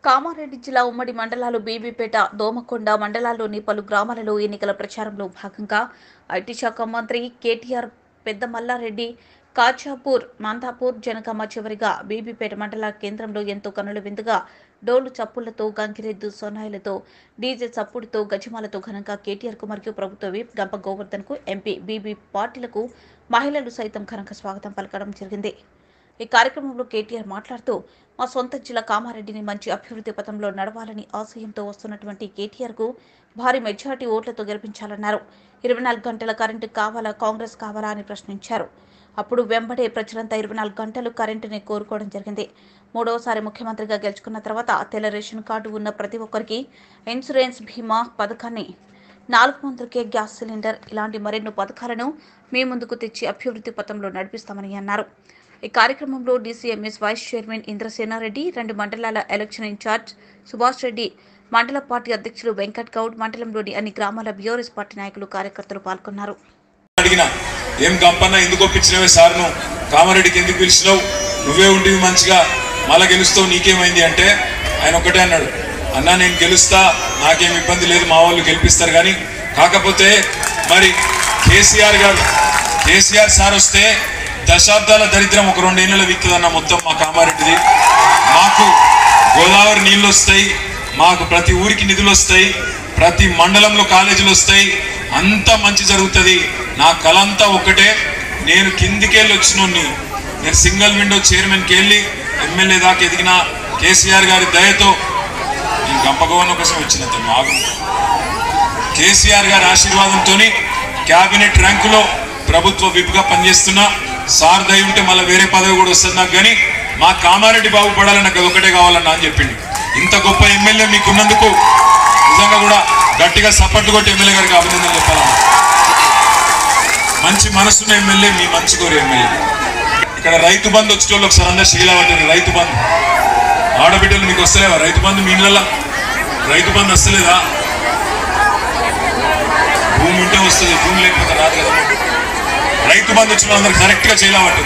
కామారెడ్డి జిల్లా ఉమ్మడి మండలాలు బీబీపేట దోమకొండ మండలాల్లోని పలు గ్రామాలలో ఎన్నికల ప్రచారంలో భాగంగా ఐటీ శాఖ మంత్రి కేటీఆర్ పెద్ద మల్లారెడ్డి కాచాపూర్ మాంతాపూర్ జనగామ చివరిగా బీబీపేట మండల కేంద్రంలో ఎంతో కనుల విందుగా డోలు చప్పులతో గంగిరెద్దు సొనాయిలతో డీజే చప్పుడుతో గజమాలతో ఘనంగా కేటీఆర్ కు మరియు ప్రభుత్వ విప్ గంప గోవర్ధన్ కు ఎంపీ బీబీ పార్టీలకు మహిళలు సైతం ఘనంగా స్వాగతం పలకడం జరిగింది ఈ కార్యక్రమంలో కేటీఆర్ మాట్లాడుతూ మా సొంత జిల్లా కామారెడ్డిని మంచి అభివృద్ధి పథంలో నడవాలని ఆశయంతో వస్తున్నటువంటి కేటీఆర్ కు భారీ మెజార్టీ ఓట్లతో గెలిపించాలన్నారు ఇరవై నాలుగు గంటల కరెంటు కావాలా కాంగ్రెస్ కావాలా అని ప్రశ్నించారు అప్పుడు వెంబడే ప్రజలంతా ఇరవై నాలుగు గంటలు కరెంటుని కోరుకోవడం జరిగింది మూడవసారి ముఖ్యమంత్రిగా గెలుచుకున్న తర్వాత తెల్ల రేషన్ కార్డు ఉన్న ప్రతి ఒక్కరికి ఇన్సూరెన్స్ బీమా పథకాన్ని నాలుగు వందలకే గ్యాస్ సిలిండర్ ఇలాంటి మరెన్నో పథకాలను మీ ముందుకు తెచ్చి అభివృద్ధి పథంలో నడిపిస్తామని అన్నారు ఈ కార్యక్రమంలో డీసీఎంఎస్ వైస్ చైర్మన్ ఇంద్రసేనారెడ్డి రెండు మండలాల ఎలక్షన్ ఇన్ఛార్జ్ సుభాష్ రెడ్డి మండల పార్టీ అధ్యక్షులు వెంకట్ గౌడ్ మండలంలోని అన్ని గ్రామాల బీఆర్ఎస్ పార్టీ నాయకులు కార్యకర్తలు పాల్గొన్నారు అడిగిన ఏం గంపన్న ఎందుకు ఒప్పించినవే సార్ నువ్వు కామారెడ్డికి ఎందుకు పిలిచినావు నువ్వే ఉండివి మంచిగా మళ్ళా గెలుస్తావు నీకేమైంది అంటే ఆయన ఒకటే అన్నాడు అన్నా నేను గెలుస్తా నాకేం ఇబ్బంది లేదు మా వాళ్ళు గెలిపిస్తారు కానీ కాకపోతే మరి కేసీఆర్ గారు కేసీఆర్ సార్ వస్తే దశాబ్దాల దరిద్రం ఒక రెండేళ్ళ విక్కుదన్న మొత్తం మా కామారెడ్డిది మాకు గోదావరి నీళ్ళు వస్తాయి మాకు ప్రతి ఊరికి నిధులు వస్తాయి ప్రతి మండలంలో కాలేజీలు వస్తాయి అంతా మంచి జరుగుతుంది నా కళ అంతా ఒకటే నేను కిందికెళ్ళి వచ్చినోడిని నేను సింగిల్ విండో చైర్మన్కి వెళ్ళి ఎమ్మెల్యే దాకా ఎదిగిన కేసీఆర్ గారి దయతో నేను గంపగోవన కోసం వచ్చిన తను ఆగు కేసీఆర్ గారి ఆశీర్వాదంతో క్యాబినెట్ ర్యాంకులో ప్రభుత్వ విప్గా పనిచేస్తున్నా సార్ దయ ఉంటే మళ్ళీ వేరే పదవి కూడా వస్తుంది నాకు కానీ మా కామారెడ్డి బాగుపడాలని నాకు అది ఒకటే కావాలన్నా అని చెప్పిండు ఇంత గొప్ప ఎమ్మెల్యే మీకున్నందుకు నిజంగా కూడా గట్టిగా సపోర్ట్ కొట్టి ఎమ్మెల్యే గారికి అభినందనలు చెప్పాలన్నా మంచి మనసున్న ఎమ్మెల్యే మీ మంచి కోరి ఎమ్మెల్యే ఇక్కడ రైతు బంధు వచ్చిన వాళ్ళు ఒకసారి అందరు శీలవట్టుంది రైతు బంధు ఆడబిడ్డలు మీకు వస్తలేవా రైతు బంధు మీ ఇళ్ళ రైతు బంధు వస్తలేదా భూమి ఉంటే వస్తుంది భూమి లేకపోతే రాదు కదా రైతు బంధు వచ్చిన వాళ్ళందరూ కరెక్ట్ గా చేయలేవట్టు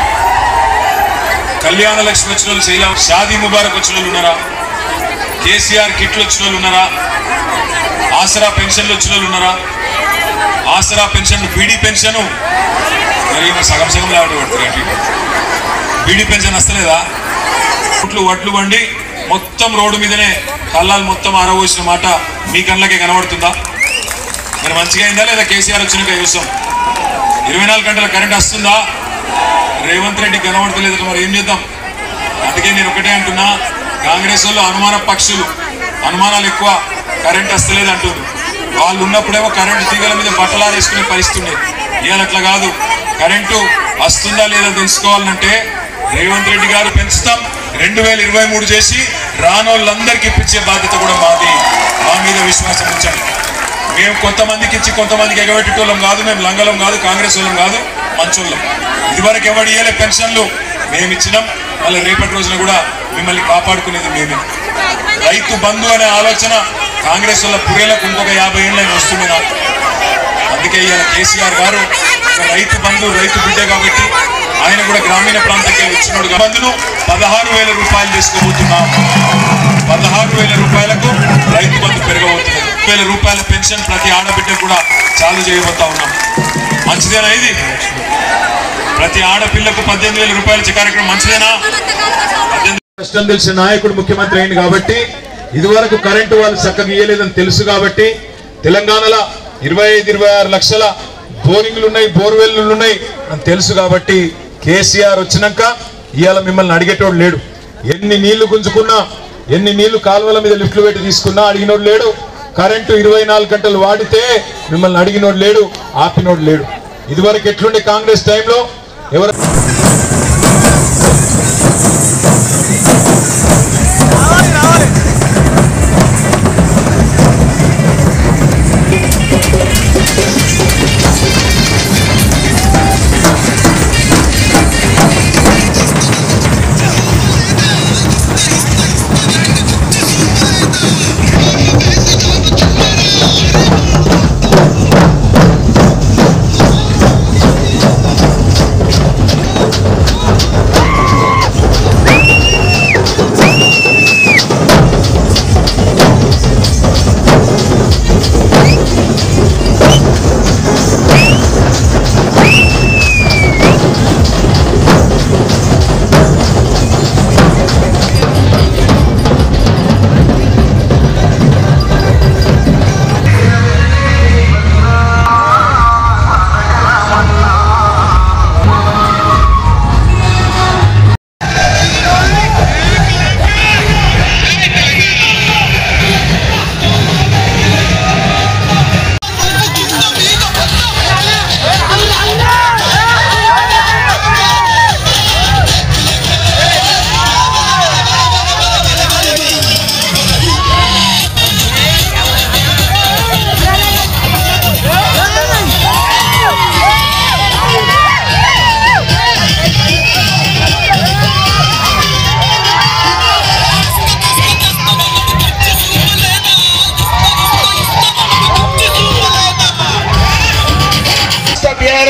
కళ్యాణ లక్ష్మి వచ్చిన వాళ్ళు చేయలేవు షాదీ ముబారక్ వచ్చిన వాళ్ళు ఉన్నారా కేసీఆర్ కిట్లు వచ్చిన వాళ్ళు ఉన్నారా ఆసరా పెన్షన్లు వచ్చిన వాళ్ళు ఉన్నారా ఆసరా పెన్షన్ బీడీ పెన్షన్ మరి ఈమె సగం సగం లేవడం పడుతుంది బీడీ పెన్షన్ వస్తలేదా ఒట్లు వడ్లు వండి మొత్తం రోడ్డు మీదనే కళ్ళాలు మొత్తం ఆరవోసిన మాట మీ కళ్ళకే కనబడుతుందా మరి మంచిగా అయిందా లేదా కేసీఆర్ వచ్చినాక చూస్తాం ఇరవై నాలుగు గంటల కరెంట్ వస్తుందా రేవంత్ రెడ్డి కనబడతలేదు మరి ఏం చేద్దాం అందుకే నేను ఒకటే అంటున్నా కాంగ్రెస్ వాళ్ళు అనుమాన పక్షులు అనుమానాలు ఎక్కువ కరెంట్ వస్తలేదు అంటుంది వాళ్ళు ఉన్నప్పుడేమో కరెంటు తీగల మీద బట్టలారేసుకునే పరిస్థితి ఉండేది ఇవాళ అట్లా కాదు కరెంటు వస్తుందా లేదా తెలుసుకోవాలంటే రేవంత్ రెడ్డి గారు పెంచుతాం రెండు వేల ఇరవై మూడు చేసి రానోళ్ళందరికీ ఇప్పించే బాధ్యత కూడా మాది మా మీద విశ్వాసం ఉంచండి మేము కొంతమందికి ఇచ్చి కొంతమందికి ఎగబెట్టేటోళ్ళం కాదు మేము లంగలం కాదు కాంగ్రెస్ వాళ్ళం కాదు మంచోళ్ళం ఇదివరకు ఎవరు ఇయ్యలే పెన్షన్లు మేము ఇచ్చినాం మళ్ళీ రేపటి రోజున కూడా మిమ్మల్ని కాపాడుకునేది మేమే రైతు బంధు అనే ఆలోచన కాంగ్రెస్ వాళ్ళ పురేలకు ఇంకొక యాభై ఏళ్ళు ఆయన వస్తుంది నాకు అందుకే ఇవాళ కేసీఆర్ గారు ఒక రైతు బంధు రైతు బిడ్డ కాబట్టి ఆయన కూడా గ్రామీణ ప్రాంతానికి వచ్చినాడు కాబట్టి బంధును పదహారు వేల రూపాయలు తీసుకోబోతున్నాం పదహారు వేల రూపాయలకు రైతు బంధు పెరగబోతున్నది వేల రూపాయల పెన్షన్ ప్రతి ఆడబిడ్డ కూడా చాలు చేయబోతా ఉన్నాం మంచిదేనా ఇది ప్రతి ఆడపిల్లకు పద్దెనిమిది వేల రూపాయల ఇచ్చే కార్యక్రమం మంచిదేనా పద్దెనిమిది కష్టం తెలిసిన నాయకుడు ముఖ్యమంత్రి అయింది కాబట్టి ఇదివరకు కరెంటు వాళ్ళు చక్కగా ఇయ్యలేదని తెలుసు కాబట్టి తెలంగాణలో ఇరవై ఐదు ఇరవై ఆరు లక్షల బోరింగ్లు ఉన్నాయి బోర్వెల్లు ఉన్నాయి అని తెలుసు కాబట్టి కేసీఆర్ వచ్చినాక ఇవాళ మిమ్మల్ని అడిగేటోడు లేడు ఎన్ని నీళ్లు గుంజుకున్నా ఎన్ని నీళ్లు కాలువల మీద లిఫ్ట్లు పెట్టి తీసుకున్నా అడిగినోడు లేడు కరెంటు ఇరవై నాలుగు గంటలు వాడితే మిమ్మల్ని అడిగినోడు లేడు ఆపినోడు లేడు ఇదివరకు ఎట్లుండే కాంగ్రెస్ టైంలో ఎవరు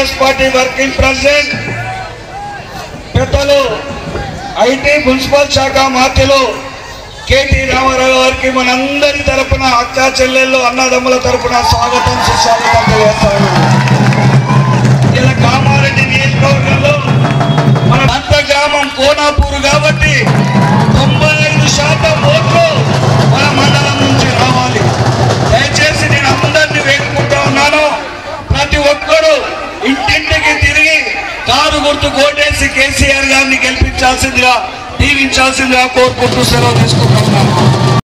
కాంగ్రెస్ పార్టీ వర్కింగ్ ప్రెసిడెంట్ పెద్దలు ఐటీ మున్సిపల్ శాఖ మాత్యులు కేటీ రామారావు గారికి మనందరి తరపున అక్కా చెల్లెళ్ళు అన్నదమ్ముల తరపున స్వాగతం సుస్వాగతం తెలియజేస్తాను ఇలా కామారెడ్డి నియోజకవర్గంలో మన అంత గ్రామం కోనాపూర్ కాబట్టి తొంభై ఐదు శాతం ఓట్లు మన మండలం నుంచి రావాలి దయచేసి నేను అందరినీ వేడుకుంటా ఉన్నాను ప్రతి ఒక్కరూ ఇంటింటికి తిరిగి కారు గుర్తు కోటేసి కేసీఆర్ గారిని గెలిపించాల్సిందిగా దీవించాల్సిందిగా కోరుకుంటూ సెలవు తీసుకుంటా ఉన్నాను